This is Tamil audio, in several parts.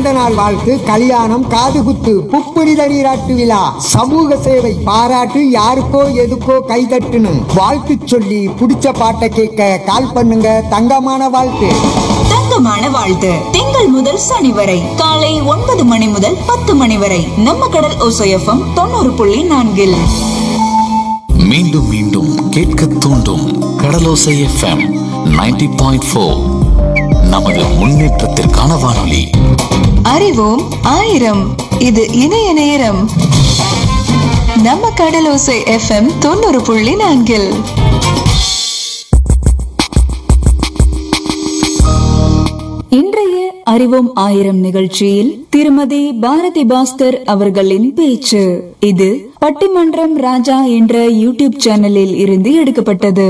பிறந்த நாள் வாழ்த்து கல்யாணம் காதுகுத்து புப்புனித நீராட்டு விழா சமூக சேவை பாராட்டு யாருக்கோ எதுக்கோ கைதட்டுன்னு வாழ்த்து சொல்லி பிடிச்ச பாட்டை கேட்க கால் பண்ணுங்க தங்கமான வாழ்த்து தங்கமான வாழ்த்து திங்கள் முதல் சனி வரை காலை ஒன்பது மணி முதல் பத்து மணி வரை நம்ம கடல் ஓசையஃபம் தொண்ணூறு புள்ளி நான்கில் மீண்டும் மீண்டும் கேட்க தூண்டும் கடலோசை எஃப்எம் 90.4 பாயிண்ட் ஃபோர் நமது முன்னேற்றத்திற்கான வானொலி அறிவோம் ஆயிரம் இது இணைய நேரம் நம்ம கடலோசை எஃப்எம் தொண்ணூறு புள்ளி நான்கில் இன்றைய அறிவோம் ஆயிரம் நிகழ்ச்சியில் திருமதி பாரதி பாஸ்கர் அவர்களின் பேச்சு இது பட்டிமன்றம் ராஜா என்ற யூடியூப் சேனலில் இருந்து எடுக்கப்பட்டது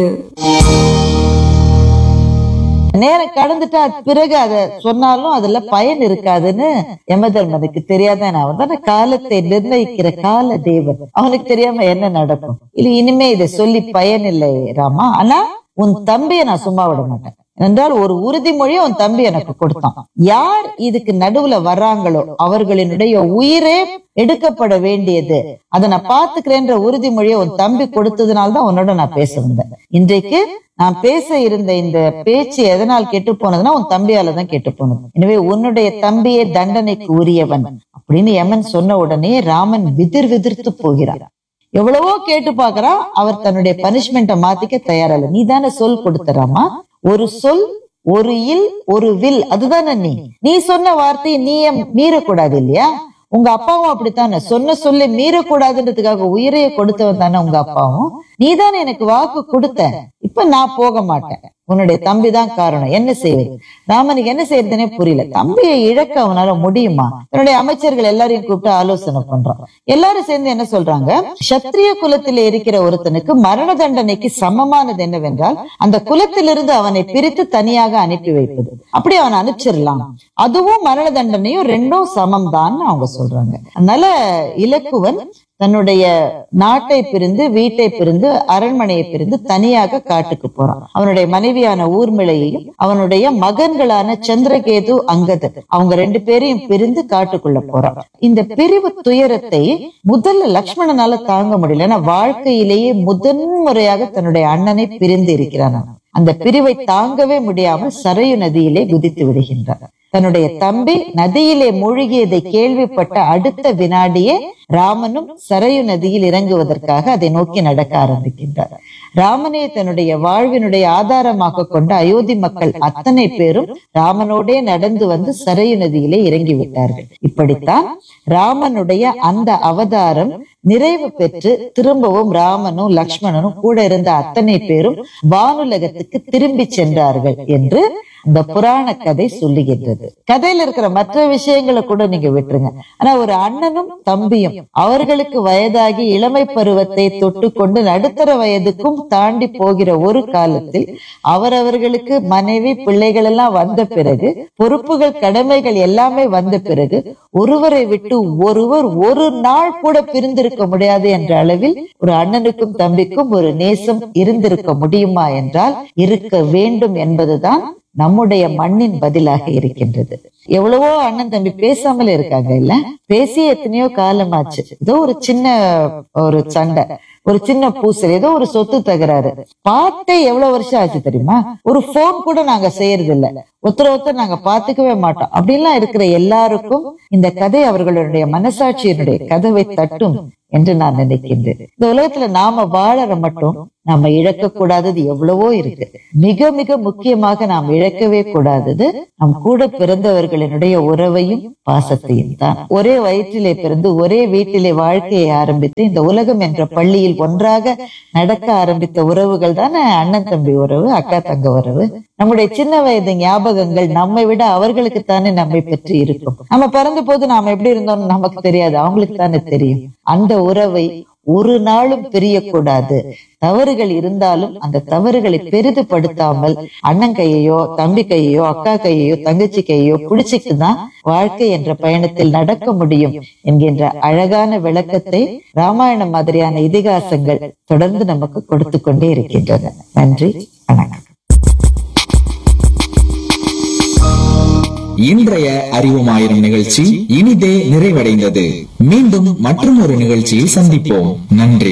நேரம் கடந்துட்டா பிறகு அத சொன்னாலும் அதுல பயன் இருக்காதுன்னு யமதர்மனுக்கு தெரியாதான் அவன் தானே காலத்தை நிர்ணயிக்கிற கால தேவன் அவனுக்கு தெரியாம என்ன நடக்கும் இல்ல இனிமே இதை சொல்லி பயன் இல்லை ராமா ஆனா உன் தம்பியை நான் சும்மா விட மாட்டேன் என்றால் ஒரு உறுதிமொழியை உன் தம்பி எனக்கு கொடுத்தான் யார் இதுக்கு நடுவுல வர்றாங்களோ அவர்களினுடைய உயிரே எடுக்கப்பட வேண்டியது அதை நான் பாத்துக்கிறேன்ற உறுதிமொழியை உன் தம்பி கொடுத்ததுனால தான் உன்னோட நான் பேச வந்தேன் இன்றைக்கு நான் பேச இருந்த இந்த பேச்சு எதனால் கெட்டு போனதுன்னா உன் தம்பியால தான் கெட்டு போனது எனவே உன்னுடைய தம்பியே தண்டனைக்கு உரியவன் அப்படின்னு யமன் சொன்ன உடனே ராமன் விதிர் விதிர்த்து போகிறார் எவ்வளவோ கேட்டு பாக்குறான் அவர் தன்னுடைய பனிஷ்மெண்ட்டை மாத்திக்க தயாரில்ல நீ தானே சொல் கொடுத்தராமா ஒரு சொல் ஒரு இல் ஒரு வில் அதுதானே நீ நீ சொன்ன வார்த்தையை நீ ஏன் மீறக்கூடாது இல்லையா உங்க அப்பாவும் அப்படித்தானே சொன்ன சொல்ல மீறக்கூடாதுன்றதுக்காக உயிரையே கொடுத்தவன் தானே உங்க அப்பாவும் நீ தானே எனக்கு வாக்கு கொடுத்த இப்ப நான் போக மாட்டேன் உன்னுடைய தம்பி தான் காரணம் என்ன செய்வது ராமனுக்கு என்ன செய்யறதுனே புரியல தம்பியை இழக்க அவனால முடியுமா தன்னுடைய அமைச்சர்கள் எல்லாரையும் கூப்பிட்டு ஆலோசனை பண்றான் எல்லாரும் சேர்ந்து என்ன சொல்றாங்க சத்திரிய குலத்தில இருக்கிற ஒருத்தனுக்கு மரண தண்டனைக்கு சமமானது என்னவென்றால் அந்த குலத்திலிருந்து அவனை பிரித்து தனியாக அனுப்பி வைப்பது அப்படி அவனை அனுப்பிச்சிடலாம் அதுவும் மரண தண்டனையும் ரெண்டும் சமம் தான் அவங்க சொல்றாங்க அதனால இலக்குவன் தன்னுடைய நாட்டை பிரிந்து வீட்டை பிரிந்து அரண்மனையை பிரிந்து தனியாக காட்டுக்கு போறான் அவனுடைய மனைவியான ஊர்மிளையையும் அவனுடைய மகன்களான சந்திரகேது அங்கதர் அவங்க ரெண்டு பேரையும் பிரிந்து காட்டுக்குள்ள போறான் இந்த பிரிவு துயரத்தை முதல்ல லக்ஷ்மணனால தாங்க முடியல ஏன்னா வாழ்க்கையிலேயே முதன் முறையாக தன்னுடைய அண்ணனை பிரிந்து இருக்கிறான் அவன். அந்த பிரிவை தாங்கவே முடியாமல் சரையு நதியிலே குதித்து விடுகின்றார் தன்னுடைய தம்பி நதியிலே மூழ்கியதை கேள்விப்பட்ட அடுத்த வினாடியே ராமனும் சரையு நதியில் இறங்குவதற்காக அதை நோக்கி நடக்க ஆரம்பிக்கின்றார் ராமனே தன்னுடைய வாழ்வினுடைய ஆதாரமாக கொண்ட அயோத்தி மக்கள் அத்தனை பேரும் ராமனோடே நடந்து வந்து சரையு நதியிலே இறங்கி விட்டார்கள் இப்படித்தான் ராமனுடைய அந்த அவதாரம் நிறைவு பெற்று திரும்பவும் ராமனும் லக்ஷ்மணனும் கூட இருந்த அத்தனை பேரும் வானுலகத்துக்கு திரும்பி சென்றார்கள் என்று இந்த புராண கதை சொல்லுகின்றது கதையில இருக்கிற மற்ற விஷயங்களை கூட நீங்க விட்டுருங்க ஆனா ஒரு அண்ணனும் தம்பியும் அவர்களுக்கு வயதாகி இளமை பருவத்தை தொட்டுக்கொண்டு நடுத்தர வயதுக்கும் தாண்டி போகிற ஒரு காலத்தில் அவரவர்களுக்கு மனைவி பிள்ளைகள் எல்லாம் வந்த பிறகு பொறுப்புகள் கடமைகள் எல்லாமே வந்த பிறகு ஒருவரை விட்டு ஒருவர் ஒரு நாள் கூட பிரிந்திருக்க முடியாது என்ற அளவில் ஒரு அண்ணனுக்கும் தம்பிக்கும் ஒரு நேசம் இருந்திருக்க முடியுமா என்றால் இருக்க வேண்டும் என்பதுதான் நம்முடைய மண்ணின் பதிலாக இருக்கின்றது எவ்வளவோ அண்ணன் தம்பி பேசாமல் இருக்காங்க இல்ல பேசி எத்தனையோ காலமாச்சு ஏதோ ஒரு சின்ன ஒரு சண்டை ஒரு சின்ன பூசல் ஏதோ ஒரு சொத்து தகராறு பார்த்தே எவ்வளவு வருஷம் ஆச்சு தெரியுமா ஒரு போன் கூட நாங்க செய்யறது இல்ல ஒருத்தர் ஒருத்தர் நாங்க பாத்துக்கவே மாட்டோம் அப்படிலாம் இருக்கிற எல்லாருக்கும் இந்த கதை அவர்களுடைய மனசாட்சியினுடைய கதவை தட்டும் என்று நான் நினைக்கின்றேன் இந்த உலகத்துல நாம வாழற மட்டும் நாம இழக்க கூடாதது எவ்வளவோ இருக்கு மிக மிக முக்கியமாக நாம் இழக்கவே கூடாதது நம் கூட பிறந்தவர்களினுடைய உறவையும் பாசத்தையும் தான் ஒரே வயிற்றிலே பிறந்து ஒரே வீட்டிலே வாழ்க்கையை ஆரம்பித்து இந்த உலகம் என்ற பள்ளியில் ஒன்றாக நடக்க ஆரம்பித்த உறவுகள் தானே அண்ணன் தம்பி உறவு அக்கா தங்க உறவு நம்முடைய சின்ன வயது ஞாபகங்கள் நம்மை விட அவர்களுக்கு தானே நம்மை பற்றி இருக்கும் நம்ம பிறந்த போது நாம எப்படி இருந்தோம்னு நமக்கு தெரியாது அவங்களுக்கு தானே தெரியும் அந்த உறவை ஒரு நாளும் பிரியக்கூடாது தவறுகள் இருந்தாலும் அந்த தவறுகளை பெரிதுபடுத்தாமல் அண்ணன் கையையோ தம்பி கையையோ அக்கா கையையோ தங்கச்சி கையையோ பிடிச்சிட்டு தான் வாழ்க்கை என்ற பயணத்தில் நடக்க முடியும் என்கின்ற அழகான விளக்கத்தை ராமாயணம் மாதிரியான இதிகாசங்கள் தொடர்ந்து நமக்கு கொடுத்து கொண்டே இருக்கின்றன நன்றி வணக்கம் இன்றைய அறிவுமாயிரம் நிகழ்ச்சி இனிதே நிறைவடைந்தது மீண்டும் மற்றும் ஒரு நிகழ்ச்சியில் சந்திப்போம் நன்றி